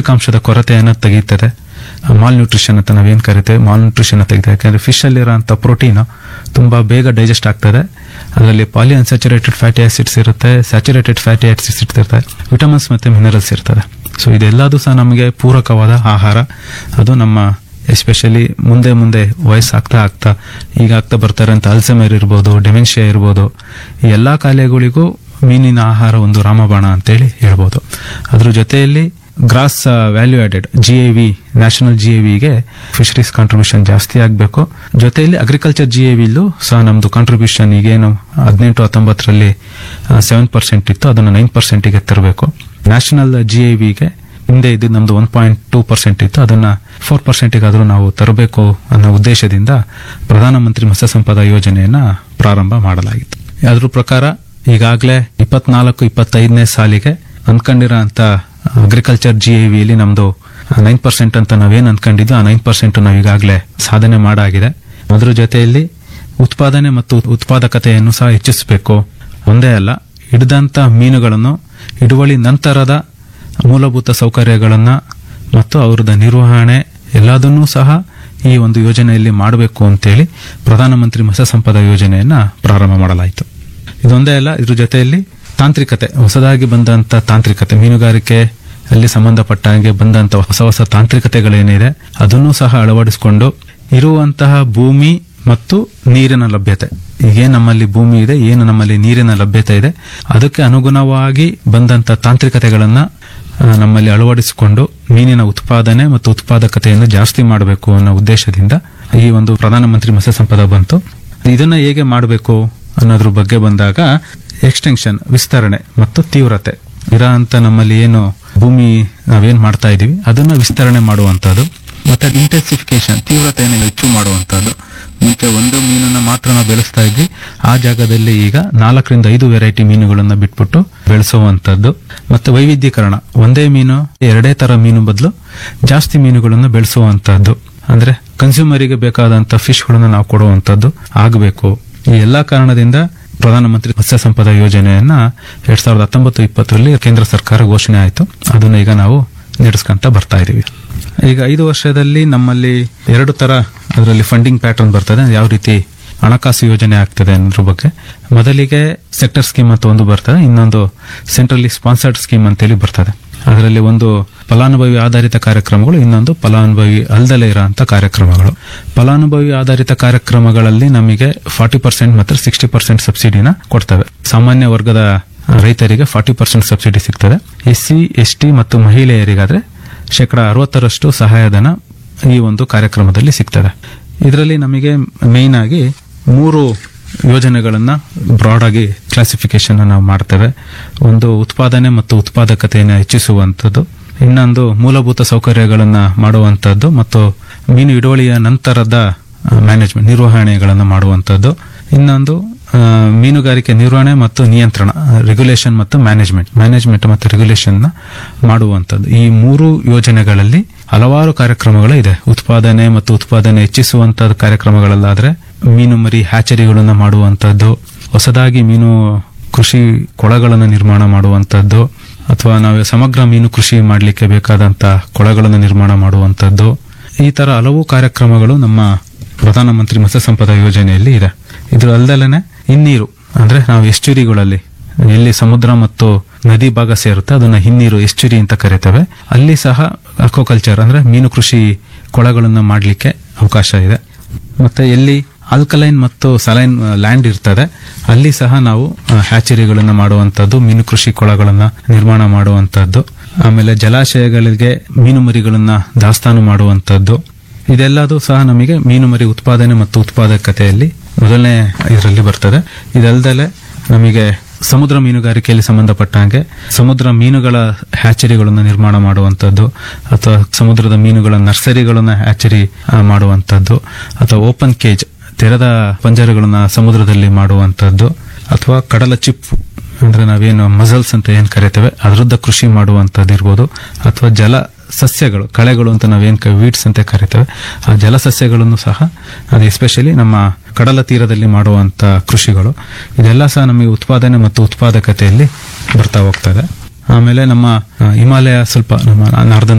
ಪೌಷ್ಟಿಕಾಂಶದ ಕೊರತೆಯನ್ನು ತೆಗೀತದೆ mall nutrition ಅಂತ ನಾವೇನ್ ಕರಿತೇವೆ ಮಾಲ್ ನ್ಯೂಟ್ರಿಷನ್ ತೆಗಿತದೆ ಯಾಕಂದ್ರೆ ಫಿಶ್ ಅಲ್ಲಿರೋಂಥ ಪ್ರೋಟೀನ್ ತುಂಬಾ ಬೇಗ ಡೈಜೆಸ್ಟ್ ಆಗ್ತದೆ ಅದರಲ್ಲಿ ಪಾಲಿ ಅನ್ಸ್ಯಾಚುರೇಟೆಡ್ ಫ್ಯಾಟಿ ಆಸಿಡ್ಸ್ ಇರುತ್ತೆ ಸ್ಯಾಚುರೇಟೆಡ್ ಫ್ಯಾಟಿ ಆಸಿಡ್ಸ್ ಇರ್ತಿರುತ್ತೆ ವಿಟಮಿನ್ಸ್ ಮತ್ತೆ ಮಿನರಲ್ಸ್ ಇರ್ತದೆ ಸೊ ಇದೆಲ್ಲದೂ ಸಹ ನಮಗೆ ಪೂರಕವಾದ ಆಹಾರ ಅದು ನಮ್ಮ ಎಸ್ಪೆಷಲಿ ಮುಂದೆ ಮುಂದೆ ವಯಸ್ಸಾಗ್ತಾ ಆಗ್ತಾ ಈಗ ಆಗ್ತಾ ಬರ್ತಾರೆ ಅಂತ ಅಲ್ಸಮರ್ ಇರ್ಬೋದು ಡೆಮೆನ್ಷಿಯಾ ಇರ್ಬೋದು ಈ ಎಲ್ಲಾ ಕಾಯಿಲೆಗಳಿಗೂ ಮೀನಿನ ಆಹಾರ ಒಂದು ರಾಮಬಾಣ ಅಂತೇಳಿ ಹೇಳ್ಬೋದು ಅದ್ರ ಜೊತೆಯಲ್ಲಿ gross value added G A V national G A ವಿಗೆ ಫಿಶರೀಸ್ ಕಾಂಟ್ರಿಬ್ಯೂಷನ್ ಜಾಸ್ತಿ ಆಗಬೇಕು ಜೊತೆಯಲ್ಲಿ ಅಗ್ರಿಕಲ್ಚರ್ ಜಿ ಎ ವಿಲೂ ಸಹ ನಮ್ದು ಕಾಂಟ್ರಿಬ್ಯೂಷನ್ ಈಗೇನು ಹದಿನೆಂಟು ಹತ್ತೊಂಬತ್ತರಲ್ಲಿ ಸೆವೆನ್ ಪರ್ಸೆಂಟ್ ಇತ್ತು ಅದನ್ನು ನೈನ್ ಪರ್ಸೆಂಟಿಗೆ ತರಬೇಕು ನ್ಯಾಷನಲ್ ಜಿ ಎ ವಿಗೆ ಹಿಂದೆ ಇದು ನಮ್ದು ಒನ್ ಪಾಯಿಂಟ್ ಟೂ ಪರ್ಸೆಂಟ್ ಇತ್ತು ಅದನ್ನ ಫೋರ್ ಪರ್ಸೆಂಟಿಗೆ ಆದರೂ ನಾವು ತರಬೇಕು ಅನ್ನೋ ಉದ್ದೇಶದಿಂದ ಪ್ರಧಾನಮಂತ್ರಿ ಮತ್ಸ್ಯ ಸಂಪದ ಯೋಜನೆಯನ್ನ ಪ್ರಾರಂಭ ಮಾಡಲಾಗಿತ್ತು ಅದ್ರ ಪ್ರಕಾರ ಈಗಾಗಲೇ ಇಪ್ಪತ್ನಾಲ್ಕು ಇಪ್ಪತ್ತೈದನೇ ಸಾಲಿಗೆ ಅನ್ಕೊಂಡಿರೋ ಅಂತ ಅಗ್ರಿಕಲ್ಚರ್ ಜಿ ಎ ವಿಲಿ ನಮ್ದು ನೈನ್ ಪರ್ಸೆಂಟ್ ಅಂತ ನಾವೇನ್ ಅನ್ಕೊಂಡಿದ್ದು ಆ ನೈನ್ ಪರ್ಸೆಂಟ್ ನಾವು ಈಗಾಗಲೇ ಸಾಧನೆ ಮಾಡಾಗಿದೆ ಅದ್ರ ಜೊತೆಯಲ್ಲಿ ಉತ್ಪಾದನೆ ಮತ್ತು ಉತ್ಪಾದಕತೆಯನ್ನು ಸಹ ಹೆಚ್ಚಿಸಬೇಕು ಒಂದೇ ಅಲ್ಲ ಹಿಡಿದಂತ ಮೀನುಗಳನ್ನು ಹಿಡುವಳಿ ನಂತರದ ಮೂಲಭೂತ ಸೌಕರ್ಯಗಳನ್ನ ಮತ್ತು ಅವ್ರದ ನಿರ್ವಹಣೆ ಎಲ್ಲದನ್ನೂ ಸಹ ಈ ಒಂದು ಯೋಜನೆಯಲ್ಲಿ ಮಾಡಬೇಕು ಅಂತೇಳಿ ಪ್ರಧಾನಮಂತ್ರಿ ಮತ್ಸ್ಯ ಸಂಪದ ಯೋಜನೆಯನ್ನ ಪ್ರಾರಂಭ ಮಾಡಲಾಯಿತು ಇದೊಂದೇ ಅಲ್ಲ ಇದ್ರ ಜೊತೆಯಲ್ಲಿ ತಾಂತ್ರಿಕತೆ ಹೊಸದಾಗಿ ಬಂದಂತ ತಾಂತ್ರಿಕತೆ ಮೀನುಗಾರಿಕೆ ಅಲ್ಲಿ ಸಂಬಂಧಪಟ್ಟ ಹಾಗೆ ಬಂದಂತ ಹೊಸ ಹೊಸ ತಾಂತ್ರಿಕತೆಗಳೇನಿದೆ ಅದನ್ನು ಸಹ ಅಳವಡಿಸಿಕೊಂಡು ಇರುವಂತಹ ಭೂಮಿ ಮತ್ತು ನೀರಿನ ಲಭ್ಯತೆ ಈಗೇನ್ ನಮ್ಮಲ್ಲಿ ಭೂಮಿ ಇದೆ ಏನು ನಮ್ಮಲ್ಲಿ ನೀರಿನ ಲಭ್ಯತೆ ಇದೆ ಅದಕ್ಕೆ ಅನುಗುಣವಾಗಿ ಬಂದಂತ ತಾಂತ್ರಿಕತೆಗಳನ್ನ ಆ, ನಮ್ಮಲ್ಲಿ ಅಳವಡಿಸಿಕೊಂಡು ಮೀನಿನ ಉತ್ಪಾದನೆ ಮತ್ತು ಉತ್ಪಾದಕತೆಯನ್ನು ಜಾಸ್ತಿ ಮಾಡಬೇಕು ಅನ್ನೋ ಉದ್ದೇಶದಿಂದ ಈ ಒಂದು ಪ್ರಧಾನಮಂತ್ರಿ ಮತ್ಸ್ಯ ಸಂಪದ ಬಂತು ಇದನ್ನ ಹೇಗೆ ಮಾಡಬೇಕು ಅನ್ನೋದ್ರ ಬಗ್ಗೆ ಬಂದಾಗ ಎಕ್ಸ್ಟೆನ್ಷನ್ ವಿಸ್ತರಣೆ ಮತ್ತು ತೀವ್ರತೆ ಇರೋ ಅಂತ ನಮ್ಮಲ್ಲಿ ಏನು ಭೂಮಿ ನಾವೇನ್ ಮಾಡ್ತಾ ಇದೀವಿ ಅದನ್ನ ವಿಸ್ತರಣೆ ಮಾಡುವಂತದ್ದು ಮತ್ತೆ ಇಂಟೆನ್ಸಿಫಿಕೇಶನ್ ತೀವ್ರತೆಯನ್ನು ಹೆಚ್ಚು ಮಾಡುವಂತದ್ದು ಮುಂಚೆ ಒಂದು ಮೀನನ್ನ ಮಾತ್ರ ನಾವು ಬೆಳೆಸ್ತಾ ಇದ್ವಿ ಆ ಜಾಗದಲ್ಲಿ ಈಗ ನಾಲ್ಕರಿಂದ ಐದು ವೆರೈಟಿ ಮೀನುಗಳನ್ನ ಬಿಟ್ಬಿಟ್ಟು ಬೆಳೆಸುವಂತದ್ದು ಮತ್ತೆ ವೈವಿಧ್ಯೀಕರಣ ಒಂದೇ ಮೀನು ಎರಡೇ ತರ ಮೀನು ಬದಲು ಜಾಸ್ತಿ ಮೀನುಗಳನ್ನು ಬೆಳೆಸುವಂತದ್ದು ಅಂದ್ರೆ ಕನ್ಸ್ಯೂಮರಿಗೆ ಬೇಕಾದಂತ ಫಿಶ್ಗಳನ್ನ ನಾವು ಕೊಡುವಂತದ್ದು ಆಗಬೇಕು ಈ ಎಲ್ಲಾ ಕಾರಣದಿಂದ ಪ್ರಧಾನಮಂತ್ರಿ ಮತ್ಸ್ಯ ಸಂಪದ ಯೋಜನೆಯನ್ನ ಎರಡ್ ಸಾವಿರದ ಹತ್ತೊಂಬತ್ತು ಇಪ್ಪತ್ತರಲ್ಲಿ ಕೇಂದ್ರ ಸರ್ಕಾರ ಘೋಷಣೆ ಆಯಿತು ಅದನ್ನ ಈಗ ನಾವು ನಡೆಸ್ಕೊಂತ ಬರ್ತಾ ಇದೀವಿ ಈಗ ಐದು ವರ್ಷದಲ್ಲಿ ನಮ್ಮಲ್ಲಿ ಎರಡು ತರ ಅದರಲ್ಲಿ ಫಂಡಿಂಗ್ ಪ್ಯಾಟರ್ನ್ ಬರ್ತದೆ ಯಾವ ರೀತಿ ಹಣಕಾಸು ಯೋಜನೆ ಆಗ್ತದೆ ಅನ್ನೋದ್ರ ಬಗ್ಗೆ ಮೊದಲಿಗೆ ಸೆಕ್ಟರ್ ಸ್ಕೀಮ್ ಅಂತ ಒಂದು ಬರ್ತದೆ ಇನ್ನೊಂದು ಸೆಂಟ್ರಲಿ ಸ್ಪಾನ್ಸರ್ಡ್ ಸ್ಕೀಮ್ ಅಂತೇಳಿ ಬರ್ತದೆ ಅದರಲ್ಲಿ ಒಂದು ಫಲಾನುಭವಿ ಆಧಾರಿತ ಕಾರ್ಯಕ್ರಮಗಳು ಇನ್ನೊಂದು ಫಲಾನುಭವಿ ಅಲ್ದಲೇ ಇರೋಂಥ ಕಾರ್ಯಕ್ರಮಗಳು ಫಲಾನುಭವಿ ಆಧಾರಿತ ಕಾರ್ಯಕ್ರಮಗಳಲ್ಲಿ ನಮಗೆ ಫಾರ್ಟಿ ಪರ್ಸೆಂಟ್ ಮತ್ತು ಸಿಕ್ಸ್ಟಿ ಪರ್ಸೆಂಟ್ ಸಬ್ಸಿಡಿನ ಕೊಡ್ತವೆ ಸಾಮಾನ್ಯ ವರ್ಗದ ರೈತರಿಗೆ ಫಾರ್ಟಿ ಪರ್ಸೆಂಟ್ ಸಬ್ಸಿಡಿ ಸಿಗ್ತದೆ ಎಸ್ ಸಿ ಎಸ್ ಟಿ ಮತ್ತು ಮಹಿಳೆಯರಿಗಾದ್ರೆ ಶೇಕಡ ಅರವತ್ತರಷ್ಟು ಸಹಾಯಧನ ಈ ಒಂದು ಕಾರ್ಯಕ್ರಮದಲ್ಲಿ ಸಿಗ್ತದೆ ಇದರಲ್ಲಿ ನಮಗೆ ಮೇನ್ ಆಗಿ ಮೂರು ಯೋಜನೆಗಳನ್ನ ಬ್ರಾಡ್ ಆಗಿ ಕ್ಲಾಸಿಫಿಕೇಶನ್ ನಾವು ಮಾಡ್ತೇವೆ ಒಂದು ಉತ್ಪಾದನೆ ಮತ್ತು ಉತ್ಪಾದಕತೆಯನ್ನು ಹೆಚ್ಚಿಸುವಂಥದ್ದು ಇನ್ನೊಂದು ಮೂಲಭೂತ ಸೌಕರ್ಯಗಳನ್ನ ಮಾಡುವಂಥದ್ದು ಮತ್ತು ಮೀನು ಹಿಡುವಳಿಯ ನಂತರದ ಮ್ಯಾನೇಜ್ಮೆಂಟ್ ನಿರ್ವಹಣೆಗಳನ್ನು ಮಾಡುವಂಥದ್ದು ಇನ್ನೊಂದು ಆ, ಮೀನುಗಾರಿಕೆ ನಿರ್ವಹಣೆ ಮತ್ತು ನಿಯಂತ್ರಣ ರೆಗ್ಯುಲೇಷನ್ ಮತ್ತು ಮ್ಯಾನೇಜ್ಮೆಂಟ್ ಮ್ಯಾನೇಜ್ಮೆಂಟ್ ಮತ್ತು ರೆಗ್ಯುಲೇಷನ್ ನ ಮಾಡುವಂಥದ್ದು ಈ ಮೂರು ಯೋಜನೆಗಳಲ್ಲಿ ಹಲವಾರು ಕಾರ್ಯಕ್ರಮಗಳು ಇದೆ ಉತ್ಪಾದನೆ ಮತ್ತು ಉತ್ಪಾದನೆ ಹೆಚ್ಚಿಸುವಂತಹ ಕಾರ್ಯಕ್ರಮಗಳಲ್ಲಾದ್ರೆ ಮೀನು ಮರಿ ಹ್ಯಾಚರಿಗಳನ್ನು ಮಾಡುವಂಥದ್ದು ಹೊಸದಾಗಿ ಮೀನು ಕೃಷಿ ಕೊಳಗಳನ್ನು ನಿರ್ಮಾಣ ಮಾಡುವಂಥದ್ದು ಅಥವಾ ನಾವು ಸಮಗ್ರ ಮೀನು ಕೃಷಿ ಮಾಡಲಿಕ್ಕೆ ಬೇಕಾದಂತ ಕೊಳಗಳನ್ನು ನಿರ್ಮಾಣ ಮಾಡುವಂಥದ್ದು ಈ ತರ ಹಲವು ಕಾರ್ಯಕ್ರಮಗಳು ನಮ್ಮ ಪ್ರಧಾನಮಂತ್ರಿ ಮತ್ಸ್ಯ ಸಂಪದ ಯೋಜನೆಯಲ್ಲಿ ಇದೆ ಇದ್ರ ಅಲ್ದಲೇನೆ ಹಿನ್ನೀರು ಅಂದ್ರೆ ನಾವು ಎಸ್ಚುರಿಗಳಲ್ಲಿ ಎಲ್ಲಿ ಸಮುದ್ರ ಮತ್ತು ನದಿ ಭಾಗ ಸೇರುತ್ತೆ ಅದನ್ನ ಹಿನ್ನೀರು ಎಸ್ಚುರಿ ಅಂತ ಕರೀತೇವೆ ಅಲ್ಲಿ ಸಹ ಅಕ್ವಾಕಲ್ಚರ್ ಅಂದ್ರೆ ಮೀನು ಕೃಷಿ ಕೊಳಗಳನ್ನ ಮಾಡಲಿಕ್ಕೆ ಅವಕಾಶ ಇದೆ ಮತ್ತೆ ಎಲ್ಲಿ ಆಲ್ಕಲೈನ್ ಮತ್ತು ಸಲೈನ್ ಲ್ಯಾಂಡ್ ಇರ್ತದೆ ಅಲ್ಲಿ ಸಹ ನಾವು ಹ್ಯಾಚರಿಗಳನ್ನು ಮಾಡುವಂತದ್ದು ಮೀನು ಕೃಷಿ ಕೊಳಗಳನ್ನ ನಿರ್ಮಾಣ ಮಾಡುವಂತದ್ದು ಆಮೇಲೆ ಜಲಾಶಯಗಳಿಗೆ ಮೀನು ಮರಿಗಳನ್ನ ದಾಸ್ತಾನು ಮಾಡುವಂತದ್ದು ಇದೆಲ್ಲದೂ ಸಹ ನಮಗೆ ಮೀನು ಮರಿ ಉತ್ಪಾದನೆ ಮತ್ತು ಉತ್ಪಾದಕತೆಯಲ್ಲಿ ಮೊದಲನೇ ಇದರಲ್ಲಿ ಬರ್ತದೆ ಇದಲ್ದಲೆ ನಮಗೆ ಸಮುದ್ರ ಮೀನುಗಾರಿಕೆಯಲ್ಲಿ ಸಂಬಂಧಪಟ್ಟ ಹಾಗೆ ಸಮುದ್ರ ಮೀನುಗಳ ಹ್ಯಾಚರಿಗಳನ್ನು ನಿರ್ಮಾಣ ಮಾಡುವಂತದ್ದು ಅಥವಾ ಸಮುದ್ರದ ಮೀನುಗಳ ನರ್ಸರಿಗಳನ್ನ ಹ್ಯಾಚರಿ ಆ, ಮಾಡುವಂತದ್ದು ಅಥವಾ ಓಪನ್ ಕೇಜ್ ತೆರೆದ ಪಂಜರಗಳನ್ನ ಸಮುದ್ರದಲ್ಲಿ ಮಾಡುವಂತದ್ದು ಅಥವಾ ಕಡಲ ಚಿಪ್ಪು ಅಂದ್ರೆ ನಾವೇನು ಮಸಲ್ಸ್ ಅಂತ ಏನ್ ಕರಿತೇವೆ ಅದರದ್ದ ಕೃಷಿ ಮಾಡುವಂತದ್ದು ಇರ್ಬೋದು ಅಥವಾ ಜಲ ಸಸ್ಯಗಳು ಕಳೆಗಳು ಅಂತ ನಾವೇನ್ ವೀಡ್ಸ್ ಅಂತ ಕರಿತೇವೆ ಆ ಜಲ ಸಸ್ಯಗಳನ್ನು ಸಹ ಅದು ಎಸ್ಪೆಷಲಿ ನಮ್ಮ ಕಡಲ ತೀರದಲ್ಲಿ ಮಾಡುವಂತ ಕೃಷಿಗಳು ಇದೆಲ್ಲ ಸಹ ನಮಗೆ ಉತ್ಪಾದನೆ ಮತ್ತು ಉತ್ಪಾದಕತೆಯಲ್ಲಿ ಬರ್ತಾ ಹೋಗ್ತದೆ ಆಮೇಲೆ ನಮ್ಮ ಆ, ಹಿಮಾಲಯ ಸ್ವಲ್ಪ ನಮ್ಮ ನಾರ್ದನ್